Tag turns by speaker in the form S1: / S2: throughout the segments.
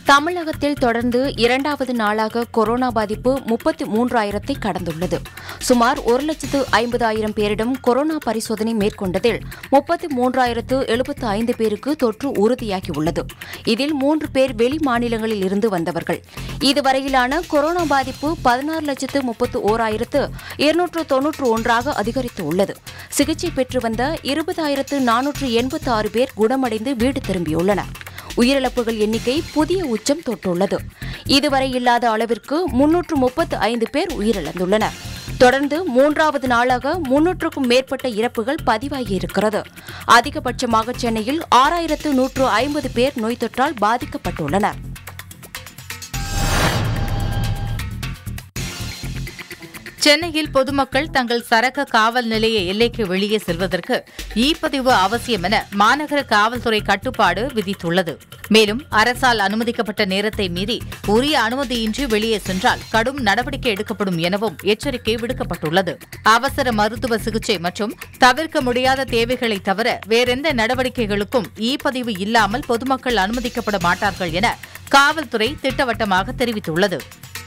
S1: தமிழகத்தில் தொடர்ந்து இரண்டாவது நாளாக கொரோனா பாதிப்பு முப்பத்தி மூன்றாயிரத்தை கடந்துள்ளது சுமார் ஒரு லட்சத்து ஐம்பதாயிரம் பேரிடம் கொரோனா பரிசோதனை மேற்கொண்டதில் முப்பத்தி மூன்றாயிரத்து எழுபத்து ஐந்து பேருக்கு தொற்று உறுதியாகியுள்ளது இதில் மூன்று பேர் வெளி மாநிலங்களில் இருந்து வந்தவர்கள் இதுவரையிலான கொரோனா பாதிப்பு பதினாறு லட்சத்து முப்பத்து ஓராயிரத்து இருநூற்று தொன்னூற்று ஒன்றாக அதிகரித்து உள்ளது சிகிச்சை பெற்று வந்த இருபதாயிரத்து நானூற்று எண்பத்தி ஆறு பேர் குணமடைந்து வீடு திரும்பியுள்ளனர் உயிரிழப்புகள் எண்ணிக்கை புதிய உச்சம் தொட்டுள்ளது இதுவரை இல்லாத அளவிற்கு முன்னூற்று முப்பத்து ஐந்து பேர் உயிரிழந்துள்ளனர் தொடர்ந்து மூன்றாவது நாளாக முன்னூற்றுக்கும் மேற்பட்ட இறப்புகள் பதிவாகியிருக்கிறது அதிகபட்சமாக சென்னையில் ஆறாயிரத்து நூற்று ஐம்பது பேர் நோய் தொற்றால் பாதிக்கப்பட்டுள்ளனர்
S2: சென்னையில் பொதுமக்கள் தங்கள் சரக்கு காவல் நிலைய எல்லைக்கு வெளியே செல்வதற்கு இ பதிவு அவசியம் என மாநகர காவல்துறை கட்டுப்பாடு விதித்துள்ளது மேலும் அரசால் அனுமதிக்கப்பட்ட நேரத்தை மீறி உரிய அனுமதியின்றி வெளியே சென்றால் கடும் நடவடிக்கை எடுக்கப்படும் எனவும் எச்சரிக்கை விடுக்கப்பட்டுள்ளது அவசர மருத்துவ சிகிச்சை மற்றும் தவிர்க்க முடியாத தேவைகளை தவிர வேறெந்த நடவடிக்கைகளுக்கும் இ பதிவு இல்லாமல் பொதுமக்கள் அனுமதிக்கப்பட மாட்டார்கள் என காவல்துறை திட்டவட்டமாக தெரிவித்துள்ளது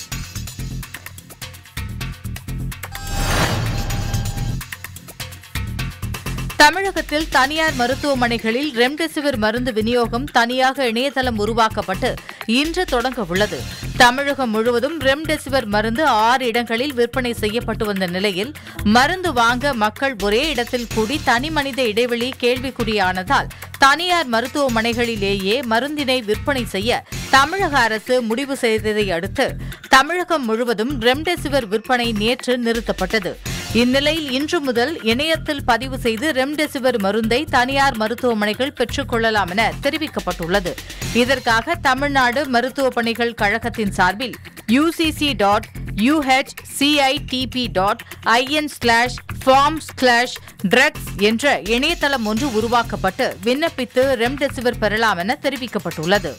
S2: தமிழகத்தில் தனியார் மருத்துவமனைகளில் ரெம்டெசிவிர் மருந்து விநியோகம் தனியாக இணையதளம் உருவாக்கப்பட்டு இன்று தொடங்க உள்ளது தமிழகம் முழுவதும் ரெம்டெசிவிர் மருந்து ஆறு இடங்களில் விற்பனை செய்யப்பட்டு வந்த நிலையில் மருந்து வாங்க மக்கள் ஒரே இடத்தில் கூடி தனிமனித இடைவெளி கேள்விக்குறியானதால் தனியார் மருத்துவமனைகளிலேயே மருந்தினை விற்பனை செய்ய தமிழக அரசு முடிவு செய்ததை அடுத்து தமிழகம் முழுவதும் ரெம்டெசிவிர் விற்பனை நேற்று நிறுத்தப்பட்டது இந்நிலையில் இன்று முதல் இணையத்தில் பதிவு செய்து ரெம்டெசிவிர் மருந்தை தனியார் மருத்துவமனைகள் பெற்றுக் கொள்ளலாம் என தெரிவிக்கப்பட்டுள்ளது இதற்காக தமிழ்நாடு மருத்துவ பணிகள் கழகத்தின் சார்பில் UCC dot UHCIDP dot IN slash form slash drugs என்ற இணையதளம் ஒன்று உருவாக்கப்பட்டு விண்ணப்பித்து ரெம்டெசிவிர் பெறலாம் என தெரிவிக்கப்பட்டுள்ளது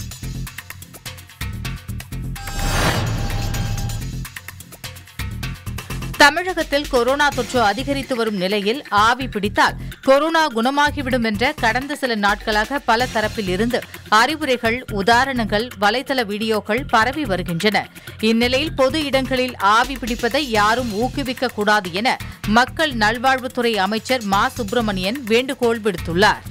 S2: தமிழகத்தில் கொரோனா தொற்று அதிகரித்து வரும் நிலையில் ஆவி பிடித்தால் கொரோனா குணமாகிவிடும் என்ற கடந்த சில நாட்களாக பல தரப்பில் இருந்து அறிவுரைகள் உதாரணங்கள் வலைதள வீடியோக்கள் பரவி வருகின்றன இந்நிலையில் பொது இடங்களில் ஆவி பிடிப்பதை யாரும் ஊக்குவிக்க கூடாது என மக்கள் நல்வாழ்வுத்துறை அமைச்சர் மா சுப்பிரமணியன் வேண்டுகோள் விடுத்துள்ளார்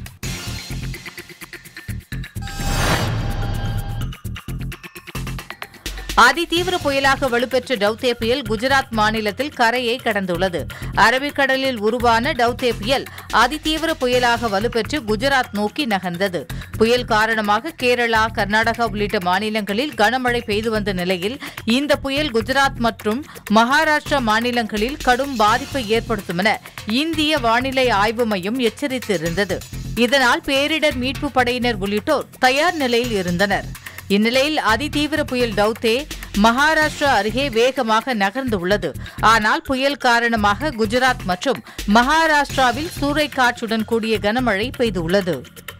S2: அதிதீவிர புயலாக வலுப்பெற்ற டவ்தே புயல் குஜராத் மாநிலத்தில் கரையை கடந்துள்ளது அரபிக்கடலில் உருவான டவ்தே புயல் அதிதீவிர புயலாக வலுப்பெற்று குஜராத் நோக்கி நகர்ந்தது புயல் காரணமாக கேரளா கர்நாடகா உள்ளிட்ட மாநிலங்களில் கனமழை பெய்து வந்த நிலையில் இந்த புயல் குஜராத் மற்றும் மகாராஷ்டிரா மாநிலங்களில் கடும் பாதிப்பை ஏற்படுத்தும் என இந்திய வானிலை ஆய்வு மையம் எச்சரித்திருந்தது இதனால் பேரிடர் மீட்பு படையினர் உள்ளிட்டோர் தயார் நிலையில் இருந்தனர் இந்நிலையில் அதிதீவிர புயல் டவுதே மகாராஷ்டிரா அருகே வேகமாக நகர்ந்துள்ளது ஆனால் புயல் காரணமாக குஜராத் மற்றும் மகாராஷ்டிராவில் சூறைக்காற்றுடன் கூடிய கனமழை பெய்துள்ளது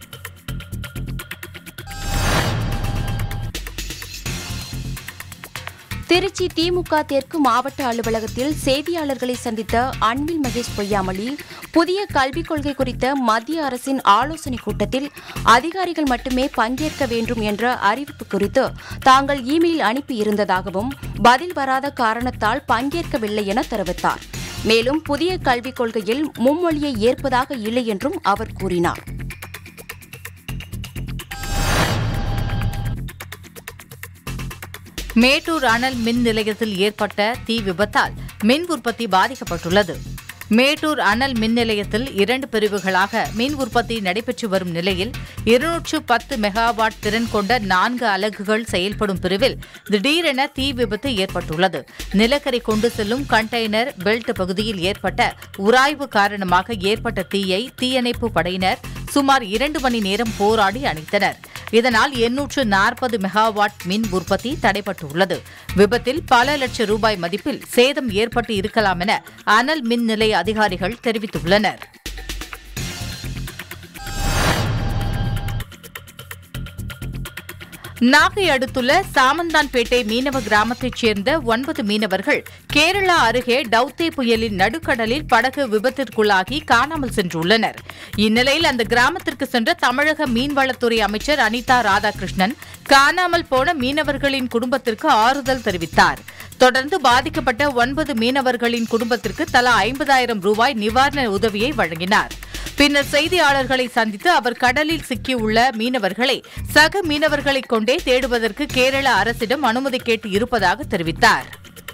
S1: திருச்சி திமுக தெற்கு மாவட்ட அலுவலகத்தில் செய்தியாளர்களை சந்தித்த அன்பில் மகேஷ் பொய்யாமொழி புதிய கல்விக் கொள்கை குறித்த மத்திய அரசின் ஆலோசனைக் கூட்டத்தில் அதிகாரிகள் மட்டுமே பங்கேற்க வேண்டும் என்ற அறிவிப்பு குறித்து தாங்கள் இமெயில் அனுப்பியிருந்ததாகவும் பதில் வராத காரணத்தால் பங்கேற்கவில்லை என தெரிவித்தார் மேலும் புதிய கல்விக் கொள்கையில் மும்மொழியை ஏற்பதாக இல்லை என்றும் அவர் கூறினார்
S2: மேட்டூர் அனல் மின் நிலையத்தில் ஏற்பட்ட தீ விபத்தால் மின் உற்பத்தி பாதிக்கப்பட்டுள்ளது மேட்டூர் அனல் மின் நிலையத்தில் இரண்டு பிரிவுகளாக மின் உற்பத்தி நடைபெற்று வரும் நிலையில் இருநூற்று பத்து மெகாவாட் திறன் கொண்ட நான்கு அலகுகள் செயல்படும் பிரிவில் திடீரென தீ விபத்து ஏற்பட்டுள்ளது நிலக்கரி கொண்டு செல்லும் கண்டெய்னர் பெல்ட் பகுதியில் ஏற்பட்ட உராய்வு காரணமாக ஏற்பட்ட தீயை தீயணைப்பு படையினர் சுமார் இரண்டு மணி நேரம் போராடி அணைத்தனர் இதனால் எண்ணூற்று நாற்பது மெகாவாட் மின் உற்பத்தி தடைபட்டுள்ளது விபத்தில் பல லட்சம் ரூபாய் மதிப்பில் சேதம் ஏற்பட்டு இருக்கலாம் என அனல் மின் நிலைய அதிகாரிகள் தெரிவித்துள்ளனர் நாகை அடுத்துள்ள சாமந்தான்பேட்டை மீனவ கிராமத்தைச் சேர்ந்த ஒன்பது மீனவர்கள் கேரளா அருகே டவுத்தே புயலின் நடுக்கடலில் படகு விபத்திற்குள்ளாகி காணாமல் சென்றுள்ளனர் இந்நிலையில் அந்த கிராமத்திற்கு சென்ற தமிழக மீன்வளத்துறை அமைச்சர் அனிதா ராதாகிருஷ்ணன் காணாமல் போன மீனவர்களின் குடும்பத்திற்கு ஆறுதல் தெரிவித்தார் தொடர்ந்து பாதிக்கப்பட்ட ஒன்பது மீனவர்களின் குடும்பத்திற்கு தலா ஐம்பதாயிரம் ரூபாய் நிவாரண உதவியை வழங்கினார் பின்னர் செய்தியாளர்களை சந்தித்து அவர் கடலில் சிக்கியுள்ள மீனவர்களை சக மீனவர்களைக் கொண்டே தேடுவதற்கு கேரள அரசிடம் அனுமதி கேட்டு இருப்பதாக தெரிவித்தார்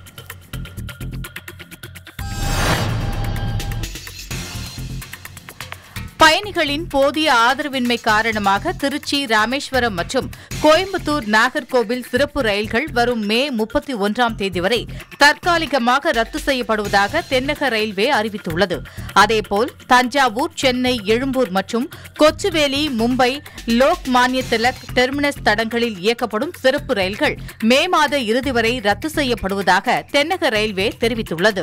S2: பயணிகளின் போதிய ஆதரவின்மை காரணமாக திருச்சி ராமேஸ்வரம் மற்றும் கோயம்புத்தூர் நாகர்கோவில் சிறப்பு ரயில்கள் வரும் மே முப்பத்தி ஒன்றாம் தேதி வரை தற்காலிகமாக ரத்து செய்யப்படுவதாக தென்னக ரயில்வே அறிவித்துள்ளது அதேபோல் தஞ்சாவூர் சென்னை எழும்பூர் மற்றும் கொச்சுவேலி மும்பை லோக் மானிய திலக் டெர்மினஸ் தடங்களில் இயக்கப்படும் சிறப்பு ரயில்கள் மே மாத இறுதி வரை ரத்து செய்யப்படுவதாக தென்னக ரயில்வே தெரிவித்துள்ளது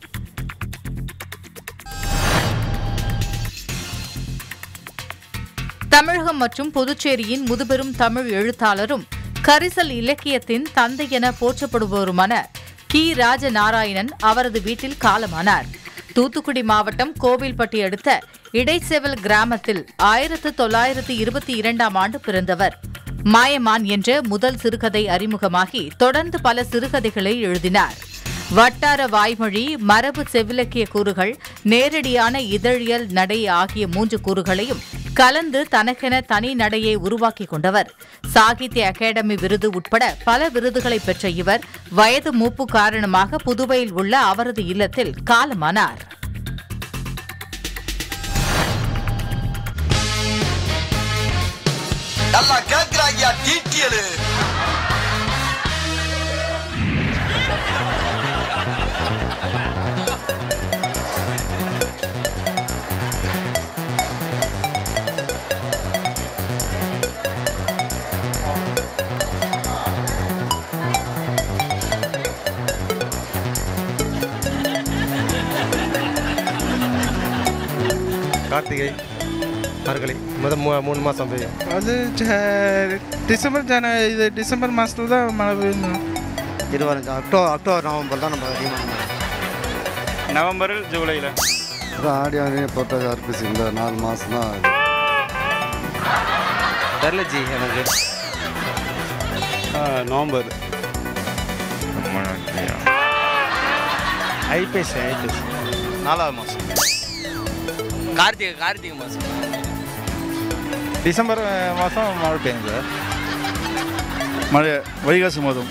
S2: தமிழகம் மற்றும் புதுச்சேரியின் முதுபெரும் தமிழ் எழுத்தாளரும் கரிசல் இலக்கியத்தின் தந்தை என போற்றப்படுபவருமான கி ராஜநாராயணன் அவரது வீட்டில் காலமானார் தூத்துக்குடி மாவட்டம் கோவில்பட்டி அடுத்த இடைச்செவல் கிராமத்தில் ஆயிரத்து தொள்ளாயிரத்து இருபத்தி இரண்டாம் ஆண்டு பிறந்தவர் மாயமான் என்ற முதல் சிறுகதை அறிமுகமாகி தொடர்ந்து பல சிறுகதைகளை எழுதினார் வட்டார வாய்மொழி மரபு செவ்விலக்கிய கூறுகள் நேரடியான இதழியல் நடை ஆகிய மூன்று கூறுகளையும் கலந்து தனக்கென தனி நடையை உருவாக்கிக் கொண்டவர் சாகித்ய அகாடமி விருது உட்பட பல விருதுகளை பெற்ற இவர் வயது மூப்பு காரணமாக புதுவையில் உள்ள அவரது இல்லத்தில் காலமானார்
S3: நல்லா கேக்குறாங்கயா டீட்டியலு
S4: கார்த்திகை மார்கழி முத மூ மூணு மாதம் பெய்யும்
S5: அது ஜ- டிசம்பர் ஜன இது டிசம்பர் மாதத்துல தான் மழை பெய்யும்
S6: இருபத்தஞ்சு அக்டோபர் அக்டோபர் நவம்பர் தான் நம்ம அதிகமாக
S5: நவம்பரில் ஜூலையில்
S6: அப்புறம் ஆடி ஆடி பொறுத்த அர்ப்பிச்சு இந்த நாலு மாதம் தான்
S4: தெரில ஜி எனக்கு
S5: நவம்பர்
S4: ஐபிஎஸ் ஐபிஎஸ்
S3: நாலாவது மாசம் கார்த்திகை கார்த்திகை மாசம்
S5: டிசம்பர் மாதம் மழை பெய்யும் சார் மழை வைகாசி மாதம்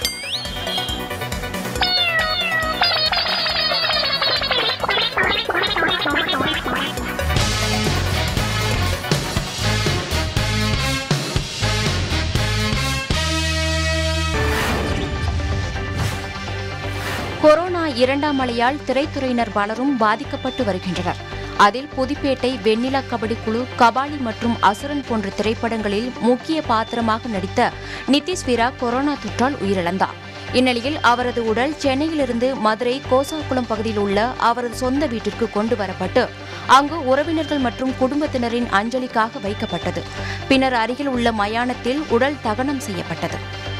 S1: கொரோனா இரண்டாம் அலையால் திரைத்துறையினர் பலரும் பாதிக்கப்பட்டு வருகின்றனர் அதில் புதுப்பேட்டை வெண்ணிலா கபடி குழு கபாலி மற்றும் அசுரன் போன்ற திரைப்படங்களில் முக்கிய பாத்திரமாக நடித்த நிதிஷ் வீரா கொரோனா தொற்றால் உயிரிழந்தார் இந்நிலையில் அவரது உடல் சென்னையிலிருந்து மதுரை கோசாக்குளம் பகுதியில் உள்ள அவரது சொந்த வீட்டிற்கு கொண்டு வரப்பட்டு அங்கு உறவினர்கள் மற்றும் குடும்பத்தினரின் அஞ்சலிக்காக வைக்கப்பட்டது பின்னர் அருகில் உள்ள மயானத்தில் உடல் தகனம் செய்யப்பட்டது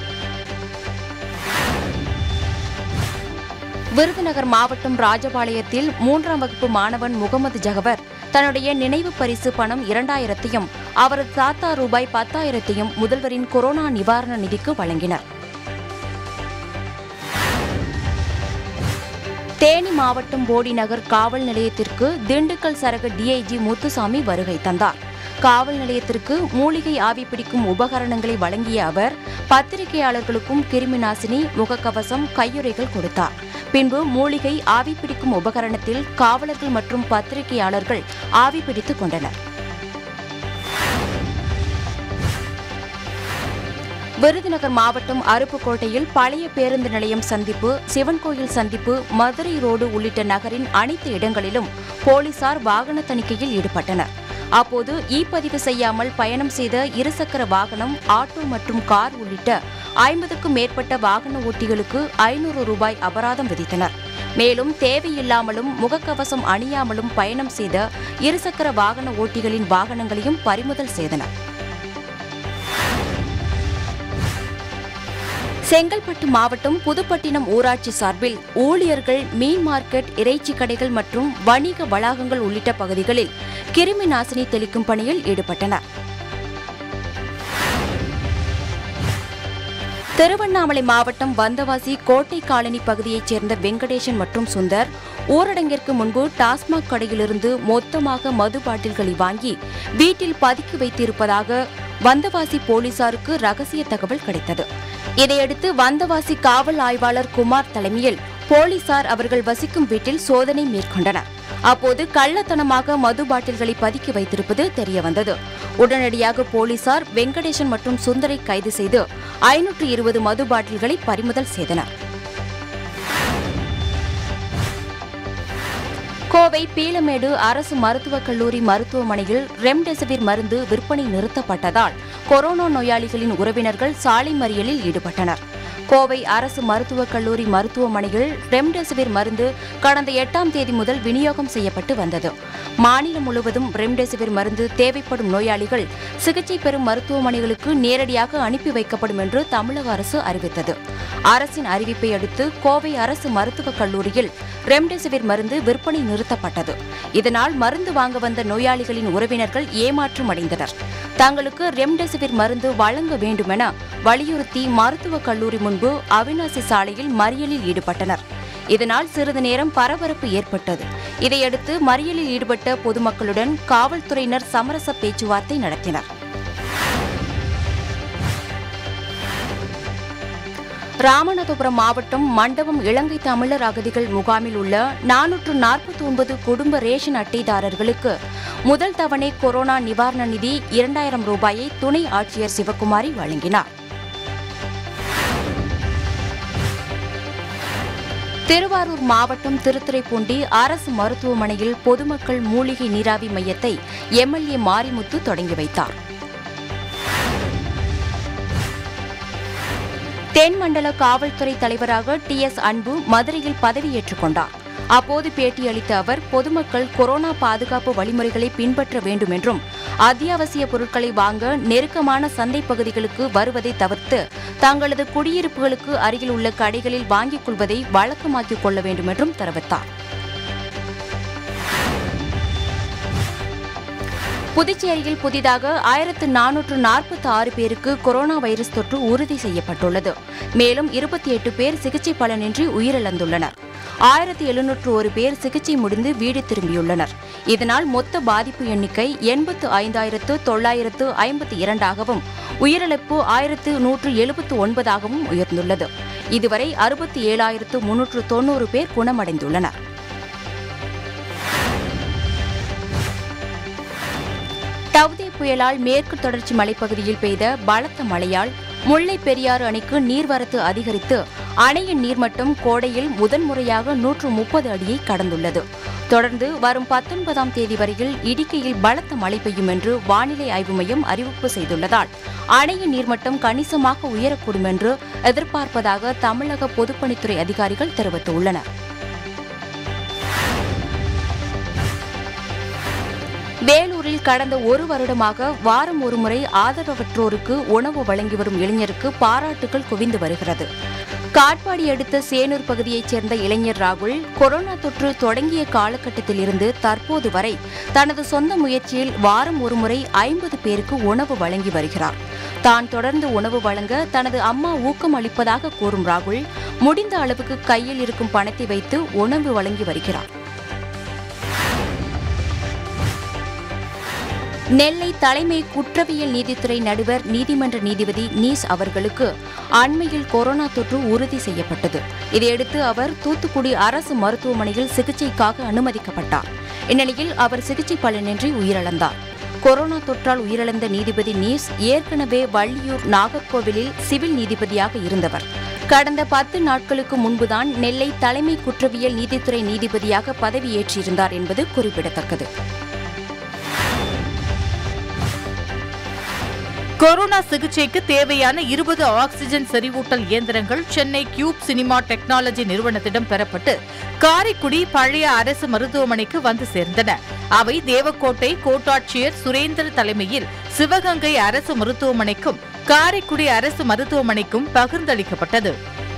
S1: விருதுநகர் மாவட்டம் ராஜபாளையத்தில் மூன்றாம் வகுப்பு மாணவன் முகமது ஜகவர் தன்னுடைய நினைவு பரிசு பணம் இரண்டாயிரத்தையும் அவரது தாத்தா ரூபாய் பத்தாயிரத்தையும் முதல்வரின் கொரோனா நிவாரண நிதிக்கு வழங்கினர் தேனி மாவட்டம் போடி நகர் காவல் நிலையத்திற்கு திண்டுக்கல் சரக டிஐஜி முத்துசாமி வருகை தந்தார் காவல் நிலையத்திற்கு மூலிகை ஆவி பிடிக்கும் உபகரணங்களை வழங்கிய அவர் பத்திரிகையாளர்களுக்கும் கிருமி நாசினி முகக்கவசம் கையுறைகள் கொடுத்தார் பின்பு மூலிகை ஆவி பிடிக்கும் உபகரணத்தில் காவலர்கள் மற்றும் பத்திரிகையாளர்கள் ஆவி பிடித்துக் கொண்டனர் விருதுநகர் மாவட்டம் அருப்புக்கோட்டையில் பழைய பேருந்து நிலையம் சந்திப்பு சிவன் கோயில் சந்திப்பு மதுரை ரோடு உள்ளிட்ட நகரின் அனைத்து இடங்களிலும் போலீசார் வாகன தணிக்கையில் ஈடுபட்டனர் அப்போது இ பதிவு செய்யாமல் பயணம் செய்த இருசக்கர வாகனம் ஆட்டோ மற்றும் கார் உள்ளிட்ட ஐம்பதுக்கும் மேற்பட்ட வாகன ஓட்டிகளுக்கு ஐநூறு ரூபாய் அபராதம் விதித்தனர் மேலும் தேவையில்லாமலும் முகக்கவசம் அணியாமலும் பயணம் செய்த இருசக்கர வாகன ஓட்டிகளின் வாகனங்களையும் பறிமுதல் செய்தனர் செங்கல்பட்டு மாவட்டம் புதுப்பட்டினம் ஊராட்சி சார்பில் ஊழியர்கள் மீன் மார்க்கெட் இறைச்சி கடைகள் மற்றும் வணிக வளாகங்கள் உள்ளிட்ட பகுதிகளில் கிருமி நாசினி தெளிக்கும் பணியில் ஈடுபட்டனர் திருவண்ணாமலை மாவட்டம் வந்தவாசி கோட்டை காலனி பகுதியைச் சேர்ந்த வெங்கடேசன் மற்றும் சுந்தர் ஊரடங்கிற்கு முன்பு டாஸ்மாக் கடையிலிருந்து மொத்தமாக மது பாட்டில்களை வாங்கி வீட்டில் பதுக்கி வைத்திருப்பதாக வந்தவாசி போலீசாருக்கு ரகசிய தகவல் கிடைத்தது இதையடுத்து வந்தவாசி காவல் ஆய்வாளர் குமார் தலைமையில் போலீசார் அவர்கள் வசிக்கும் வீட்டில் சோதனை மேற்கொண்டனர் அப்போது கள்ளத்தனமாக மது பாட்டில்களை பதுக்கி வைத்திருப்பது தெரியவந்தது உடனடியாக போலீசார் வெங்கடேசன் மற்றும் சுந்தரை கைது செய்து ஐநூற்று இருபது மது பாட்டில்களை பறிமுதல் செய்தனர் கோவை பீலமேடு அரசு மருத்துவக் கல்லூரி மருத்துவமனையில் ரெம்டெசிவிர் மருந்து விற்பனை நிறுத்தப்பட்டதால் கொரோனா நோயாளிகளின் உறவினர்கள் சாலை மறியலில் ஈடுபட்டனர் கோவை அரசு மருத்துவக் கல்லூரி மருத்துவமனையில் ரெம்டெசிவிர் மருந்து கடந்த எட்டாம் தேதி முதல் விநியோகம் செய்யப்பட்டு வந்தது மாநிலம் முழுவதும் ரெம்டெசிவிர் மருந்து தேவைப்படும் நோயாளிகள் சிகிச்சை பெறும் மருத்துவமனைகளுக்கு நேரடியாக அனுப்பி வைக்கப்படும் என்று தமிழக அரசு அறிவித்தது அரசின் அறிவிப்பை அடுத்து கோவை அரசு மருத்துவக் கல்லூரியில் ரெம்டெசிவிர் மருந்து விற்பனை நிறுத்தப்பட்டது இதனால் மருந்து வாங்க வந்த நோயாளிகளின் உறவினர்கள் ஏமாற்றம் அடைந்தனர் தங்களுக்கு ரெம்டெசிவிர் மருந்து வழங்க வேண்டுமென வலியுறுத்தி மருத்துவக் கல்லூரி முன்பு அவினாசி சாலையில் மறியலில் ஈடுபட்டனர் இதனால் சிறிது நேரம் பரபரப்பு ஏற்பட்டது இதையடுத்து மறியலில் ஈடுபட்ட பொதுமக்களுடன் காவல்துறையினர் சமரச பேச்சுவார்த்தை நடத்தினர் ராமநாதபுரம் மாவட்டம் மண்டபம் இலங்கை தமிழர் அகதிகள் முகாமில் உள்ள நானூற்று நாற்பத்தி ஒன்பது குடும்ப ரேஷன் அட்டைதாரர்களுக்கு முதல் தவணை கொரோனா நிவாரண நிதி இரண்டாயிரம் ரூபாயை துணை ஆட்சியர் சிவக்குமாரி வழங்கினார் திருவாரூர் மாவட்டம் திருத்துறைப்பூண்டி அரசு மருத்துவமனையில் பொதுமக்கள் மூலிகை நீராவி மையத்தை எம்எல்ஏ மாரிமுத்து தொடங்கி வைத்தார் தென்மண்டல காவல்துறை தலைவராக டி எஸ் அன்பு மதுரையில் பதவியேற்றுக் கொண்டார் அப்போது பேட்டியளித்த அவர் பொதுமக்கள் கொரோனா பாதுகாப்பு வழிமுறைகளை பின்பற்ற வேண்டும் என்றும் அத்தியாவசிய பொருட்களை வாங்க நெருக்கமான சந்தை பகுதிகளுக்கு வருவதை தவிர்த்து தங்களது குடியிருப்புகளுக்கு அருகில் உள்ள கடைகளில் வாங்கிக் கொள்வதை வழக்கமாக்கிக் கொள்ள வேண்டும் என்றும் தெரிவித்தார் புதுச்சேரியில் புதிதாக ஆயிரத்து நானூற்று நாற்பத்தி ஆறு பேருக்கு கொரோனா வைரஸ் தொற்று உறுதி செய்யப்பட்டுள்ளது மேலும் இருபத்தி எட்டு பேர் சிகிச்சை பலனின்றி உயிரிழந்துள்ளனர் ஆயிரத்தி எழுநூற்று ஒரு பேர் சிகிச்சை முடிந்து வீடு திரும்பியுள்ளனர் இதனால் மொத்த பாதிப்பு எண்ணிக்கை எண்பத்து ஐந்தாயிரத்து தொள்ளாயிரத்து ஐம்பத்தி இரண்டாகவும் உயிரிழப்பு ஆயிரத்து நூற்று எழுபத்து ஒன்பதாகவும் உயர்ந்துள்ளது இதுவரை அறுபத்தி ஏழாயிரத்து முன்னூற்று தொன்னூறு பேர் குணமடைந்துள்ளனர் டவ்தே புயலால் மேற்கு தொடர்ச்சி மலைப்பகுதியில் பெய்த பலத்த மழையால் முல்லை பெரியாறு அணைக்கு நீர்வரத்து அதிகரித்து அணையின் நீர்மட்டம் கோடையில் முதன்முறையாக நூற்று முப்பது அடியை கடந்துள்ளது தொடர்ந்து வரும் பத்தொன்பதாம் தேதி வரையில் இடிக்கையில் பலத்த மழை பெய்யும் என்று வானிலை ஆய்வு மையம் அறிவிப்பு செய்துள்ளதால் அணையின் நீர்மட்டம் கணிசமாக உயரக்கூடும் என்று எதிர்பார்ப்பதாக தமிழக பொதுப்பணித்துறை அதிகாரிகள் தெரிவித்துள்ளனர் வேலூரில் கடந்த ஒரு வருடமாக வாரம் ஒருமுறை ஆதரவற்றோருக்கு உணவு வழங்கி வரும் இளைஞருக்கு பாராட்டுகள் குவிந்து வருகிறது காட்பாடி அடுத்த சேனூர் பகுதியைச் சேர்ந்த இளைஞர் ராகுல் கொரோனா தொற்று தொடங்கிய காலகட்டத்தில் இருந்து தற்போது வரை தனது சொந்த முயற்சியில் வாரம் ஒருமுறை ஐம்பது பேருக்கு உணவு வழங்கி வருகிறார் தான் தொடர்ந்து உணவு வழங்க தனது அம்மா ஊக்கம் அளிப்பதாக கூறும் ராகுல் முடிந்த அளவுக்கு கையில் இருக்கும் பணத்தை வைத்து உணவு வழங்கி வருகிறார் நெல்லை தலைமை குற்றவியல் நீதித்துறை நடுவர் நீதிமன்ற நீதிபதி நீஸ் அவர்களுக்கு அண்மையில் கொரோனா தொற்று உறுதி செய்யப்பட்டது இதையடுத்து அவர் தூத்துக்குடி அரசு மருத்துவமனையில் சிகிச்சைக்காக அனுமதிக்கப்பட்டார் இந்நிலையில் அவர் சிகிச்சை பலனின்றி உயிரிழந்தார் கொரோனா தொற்றால் உயிரிழந்த நீதிபதி நீஸ் ஏற்கனவே வள்ளியூர் நாகர்கோவிலில் சிவில் நீதிபதியாக இருந்தவர் கடந்த பத்து நாட்களுக்கு முன்புதான் நெல்லை தலைமை குற்றவியல் நீதித்துறை நீதிபதியாக பதவியேற்றிருந்தார் என்பது குறிப்பிடத்தக்கது
S2: கொரோனா சிகிச்சைக்கு தேவையான இருபது ஆக்ஸிஜன் செறிவூட்டல் இயந்திரங்கள் சென்னை கியூப் சினிமா டெக்னாலஜி நிறுவனத்திடம் பெறப்பட்டு காரைக்குடி பழைய அரசு மருத்துவமனைக்கு வந்து சேர்ந்தன அவை தேவக்கோட்டை கோட்டாட்சியர் சுரேந்திர தலைமையில் சிவகங்கை அரசு மருத்துவமனைக்கும் காரைக்குடி அரசு மருத்துவமனைக்கும் பகிர்ந்தளிக்கப்பட்டது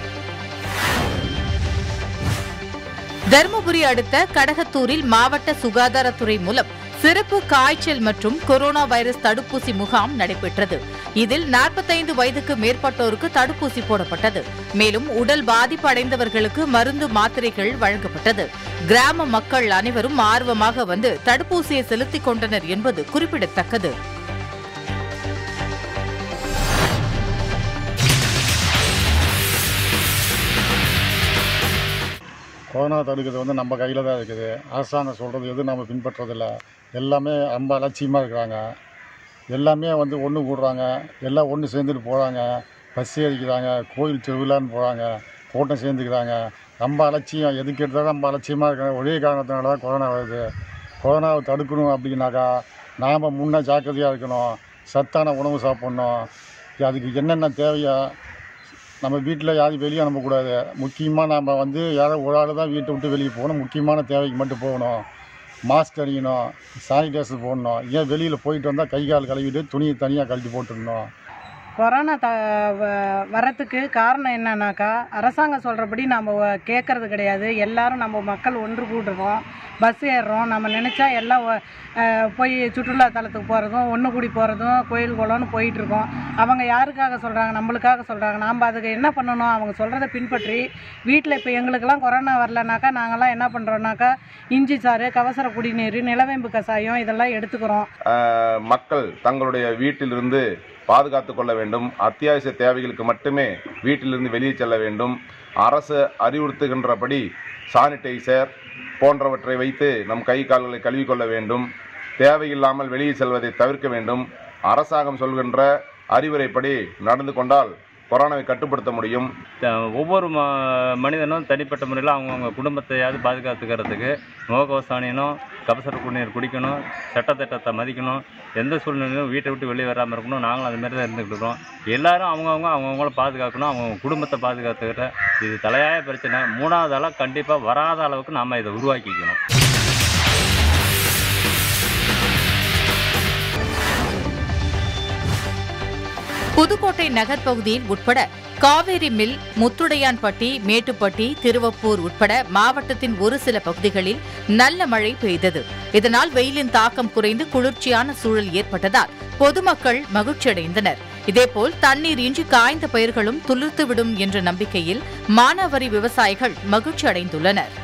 S2: தருமபுரி அடுத்த கடகத்தூரில் மாவட்ட சுகாதாரத்துறை மூலம் சிறப்பு காய்ச்சல் மற்றும் கொரோனா வைரஸ் தடுப்பூசி முகாம் நடைபெற்றது இதில் 45 வயதுக்கு மேற்பட்டோருக்கு தடுப்பூசி போடப்பட்டது மேலும் உடல் பாதிப்பு அடைந்தவர்களுக்கு மருந்து மாத்திரைகள் வழங்கப்பட்டது கிராம மக்கள் அனைவரும் ஆர்வமாக வந்து தடுப்பூசியை செலுத்திக் கொண்டனர் என்பது குறிப்பிடத்தக்கது
S6: கொரோனா தடுக்கிறது வந்து நம்ம கையில் தான் இருக்குது அரசாங்கம் சொல்கிறது எதுவும் நம்ம பின்பற்றதில்ல எல்லாமே ரொம்ப அலட்சியமாக இருக்கிறாங்க எல்லாமே வந்து ஒன்று கூடுறாங்க எல்லாம் ஒன்று சேர்ந்துட்டு போகிறாங்க பஸ் அடிக்கிறாங்க கோயில் திருவிழான்னு போகிறாங்க கூட்டம் சேர்ந்துக்கிறாங்க ரொம்ப அலட்சியம் எதுக்கு எடுத்தாலும் ரொம்ப அலட்சியமாக இருக்காங்க ஒரே காரணத்தினால தான் கொரோனா வருது கொரோனாவை தடுக்கணும் அப்படின்னாக்கா நாம் முன்னே ஜாக்கிரதையாக இருக்கணும் சத்தான உணவு சாப்பிட்ணும் அதுக்கு என்னென்ன தேவையோ நம்ம வீட்டில் யாரும் வெளியே அனுப்பக்கூடாது முக்கியமாக நம்ம வந்து யாரோ ஒரு ஆள் தான் வீட்டை விட்டு வெளியே போகணும் முக்கியமான தேவைக்கு மட்டும் போகணும் மாஸ்க் அணியணும் சானிடைசர் போடணும் ஏன் வெளியில் போயிட்டு வந்தால் கை கால் கழுவிட்டு துணியை தனியாக கழட்டி போட்டுடணும்
S7: கொரோனா த வ- வரத்துக்கு காரணம் என்னன்னாக்கா அரசாங்கம் சொல்கிறபடி நம்ம கேட்கறது கிடையாது எல்லாரும் நம்ம மக்கள் ஒன்று கூடுறோம் பஸ் ஏறுறோம் நம்ம நினச்சா எல்லாம் ஒ- அஹ் போய் சுற்றுலா தலத்துக்கு போகிறதும் ஒன்று கூடி போகிறதும் கோயில் குளம்னு போயிட்டுருக்கோம் அவங்க யாருக்காக சொல்கிறாங்க நம்மளுக்காக சொல்கிறாங்க நாம் அதுக்கு என்ன பண்ணணும் அவங்க சொல்கிறத பின்பற்றி வீட்டில் இப்போ எங்களுக்கெல்லாம் கொரோனா வரலனாக்கா நாங்கள்லாம் என்ன பண்ணுறோன்னாக்கா இஞ்சி சாறு கவசர குடிநீர் நிலவேம்பு கஷாயம் இதெல்லாம் எடுத்துக்கிறோம்
S8: ஆஹ் மக்கள் தங்களுடைய வீட்டிலிருந்து பாதுகாத்து கொள்ள வேண்டும் அத்தியாவசிய தேவைகளுக்கு மட்டுமே வீட்டிலிருந்து வெளியே செல்ல வேண்டும் அரசு அறிவுறுத்துகின்றபடி சானிடைசர் போன்றவற்றை வைத்து நம் கை கால்களை கழுவிக்கொள்ள வேண்டும் தேவையில்லாமல் வெளியே செல்வதை தவிர்க்க வேண்டும் அரசாங்கம் சொல்கின்ற அறிவுரைப்படி நடந்து கொண்டால் கொரோனாவை கட்டுப்படுத்த முடியும்
S9: த- ஒவ்வொரு ம மனிதனும் தனிப்பட்ட முறையில் அவங்கவுங்க குடும்பத்தையாவது பாதுகாத்துக்கிறதுக்கு முகக்கவசம் அணியணும் கபசர குடிநீர் குடிக்கணும் சட்டத்திட்டத்தை மதிக்கணும் எந்த சூழ்நிலையிலும் வீட்டை விட்டு வெளியே வராமல் இருக்கணும் நாங்களும் அது மாதிரி தான் இருந்துக்கிட்டு இருக்கோம் எல்லாரும் அவங்கவுங்க அவங்கவுங்கள பாதுகாக்கணும் அவங்கவுங்க குடும்பத்தை பாதுகாத்துக்கிட்ட இது தலையாய பிரச்சனை மூணாவது ஆளாக கண்டிப்பாக வராத அளவுக்கு நாம் இதை உருவாக்கிக்கணும்
S2: புதுக்கோட்டை நகர் பகுதியில் உட்பட காவேரி மில் முத்துடையான்பட்டி மேட்டுப்பட்டி திருவப்பூர் உட்பட மாவட்டத்தின் ஒரு சில பகுதிகளில் நல்ல மழை பெய்தது இதனால் வெயிலின் தாக்கம் குறைந்து குளிர்ச்சியான சூழல் ஏற்பட்டதால் பொதுமக்கள் மகிழ்ச்சியடைந்தனர் இதேபோல் தண்ணீர் இன்றி காய்ந்த பயிர்களும் துளிர்த்துவிடும் என்ற நம்பிக்கையில் மானாவரி விவசாயிகள் மகிழ்ச்சி அடைந்துள்ளனர்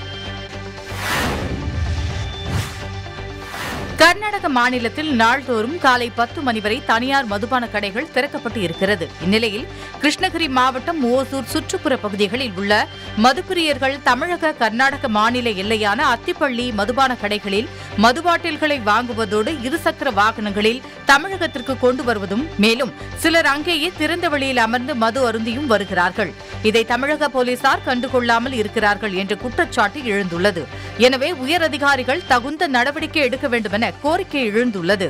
S2: கர்நாடக மாநிலத்தில் நாள்தோறும் காலை பத்து மணி வரை தனியார் மதுபான கடைகள் திறக்கப்பட்டு இருக்கிறது இந்நிலையில் கிருஷ்ணகிரி மாவட்டம் ஓசூர் சுற்றுப்புற பகுதிகளில் உள்ள மதுப்பிரியர்கள் தமிழக கர்நாடக மாநில எல்லையான அத்திப்பள்ளி மதுபான கடைகளில் மதுபாட்டில்களை வாங்குவதோடு இருசக்கர வாகனங்களில் தமிழகத்திற்கு கொண்டு வருவதும் மேலும் சிலர் அங்கேயே திறந்த வெளியில் அமர்ந்து மது அருந்தியும் வருகிறார்கள் இதை தமிழக போலீசார் கண்டுகொள்ளாமல் இருக்கிறார்கள் என்ற குற்றச்சாட்டு எழுந்துள்ளது எனவே உயர் அதிகாரிகள் தகுந்த நடவடிக்கை எடுக்க வேண்டும் என கோரிக்கை எழுந்துள்ளது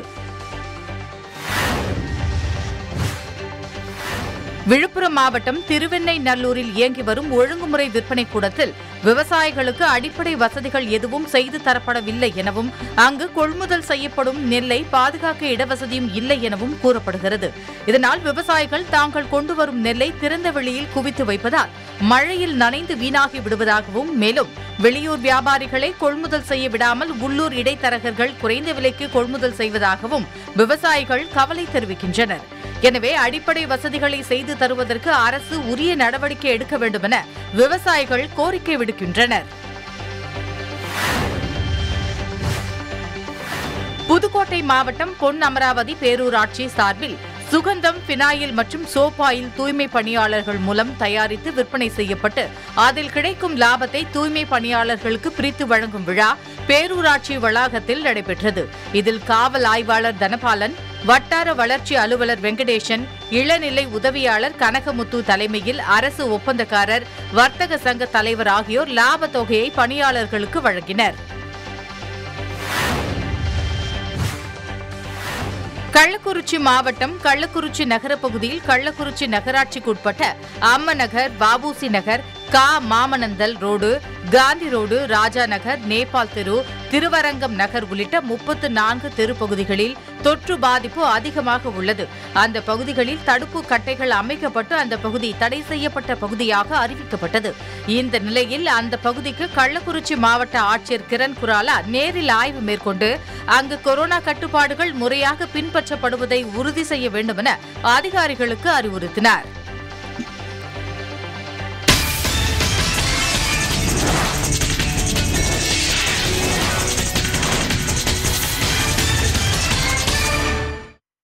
S2: விழுப்புரம் மாவட்டம் திருவெண்ணெய்நல்லூரில் இயங்கி வரும் ஒழுங்குமுறை விற்பனை கூடத்தில் விவசாயிகளுக்கு அடிப்படை வசதிகள் எதுவும் செய்து தரப்படவில்லை எனவும் அங்கு கொள்முதல் செய்யப்படும் நெல்லை பாதுகாக்க இடவசதியும் இல்லை எனவும் கூறப்படுகிறது இதனால் விவசாயிகள் தாங்கள் கொண்டு வரும் நெல்லை திறந்த வெளியில் குவித்து வைப்பதால் மழையில் நனைந்து வீணாகி விடுவதாகவும் மேலும் வெளியூர் வியாபாரிகளை கொள்முதல் செய்ய விடாமல் உள்ளூர் இடைத்தரகர்கள் குறைந்த விலைக்கு கொள்முதல் செய்வதாகவும் விவசாயிகள் கவலை தெரிவிக்கின்றனர் எனவே அடிப்படை வசதிகளை செய்து தருவதற்கு அரசு உரிய நடவடிக்கை எடுக்க வேண்டும் என விவசாயிகள் கோரிக்கை விடுக்கின்றனர் புதுக்கோட்டை மாவட்டம் பொன் அமராவதி பேரூராட்சி சார்பில் சுகந்தம் பினாயில் மற்றும் சோப்பாயில் தூய்மை பணியாளர்கள் மூலம் தயாரித்து விற்பனை செய்யப்பட்டு அதில் கிடைக்கும் லாபத்தை தூய்மை பணியாளர்களுக்கு பிரித்து வழங்கும் விழா பேரூராட்சி வளாகத்தில் நடைபெற்றது இதில் காவல் ஆய்வாளர் தனபாலன் வட்டார வளர்ச்சி அலுவலர் வெங்கடேசன் இளநிலை உதவியாளர் கனகமுத்து தலைமையில் அரசு ஒப்பந்தக்காரர் வர்த்தக சங்க தலைவர் ஆகியோர் லாபத் தொகையை பணியாளர்களுக்கு வழங்கினர் கள்ளக்குறிச்சி மாவட்டம் கள்ளக்குறிச்சி நகர பகுதியில் கள்ளக்குறிச்சி நகராட்சிக்குட்பட்ட அம்மநகர் பாபுசி நகர் கா மாமனந்தல் ரோடு காந்தி ரோடு ராஜா நகர் நேபாள் தெரு திருவரங்கம் நகர் உள்ளிட்ட முப்பத்து நான்கு தெருப்பகுதிகளில் தொற்று பாதிப்பு அதிகமாக உள்ளது அந்த பகுதிகளில் தடுப்பு கட்டைகள் அமைக்கப்பட்டு அந்த பகுதி தடை செய்யப்பட்ட பகுதியாக அறிவிக்கப்பட்டது இந்த நிலையில் அந்த பகுதிக்கு கள்ளக்குறிச்சி மாவட்ட ஆட்சியர் கிரண் குராலா நேரில் ஆய்வு மேற்கொண்டு அங்கு கொரோனா கட்டுப்பாடுகள் முறையாக பின்பற்றப்படுவதை உறுதி செய்ய வேண்டுமென அதிகாரிகளுக்கு அறிவுறுத்தினார்